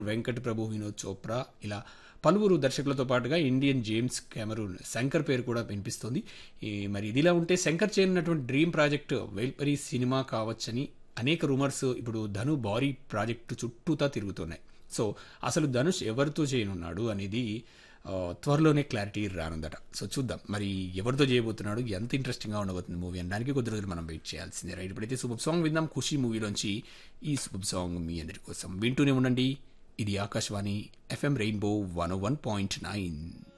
వెంకట్ ప్రభు వినోద్ చోప్రా ఇలా పలువురు దర్శకులతో పాటుగా ఇండియన్ జేమ్స్ కెమెరూన్ శంకర్ పేరు కూడా వినిపిస్తోంది ఈ మరి ఇదిలా ఉంటే శంకర్ చేరినటువంటి డ్రీమ్ ప్రాజెక్ట్ వేల్పరి సినిమా కావచ్చని అనేక రూమర్స్ ఇప్పుడు ధను బారీ ప్రాజెక్టు చుట్టూతా తిరుగుతున్నాయి సో అసలు ధనుష్ ఎవరితో చేయనున్నాడు అనేది ఆ, త్వరలోనే క్లారిటీ రానుందట సో చూద్దాం మరి ఎవరితో చేయబోతున్నాడు ఎంత ఇంట్రెస్టింగ్గా ఉండబోతుంది మూవీ అనడానికి కొద్ది రోజులు మనం వెయిట్ చేయాల్సిందే రైట్ ఇప్పుడైతే సూపర్ సాంగ్ విందాం ఖుషి మూవీలోంచి ఈ సూపర్ సాంగ్ మీ అందరి కోసం వింటూనే ఉండండి ఇది Akashvani FM rainbow one one point nine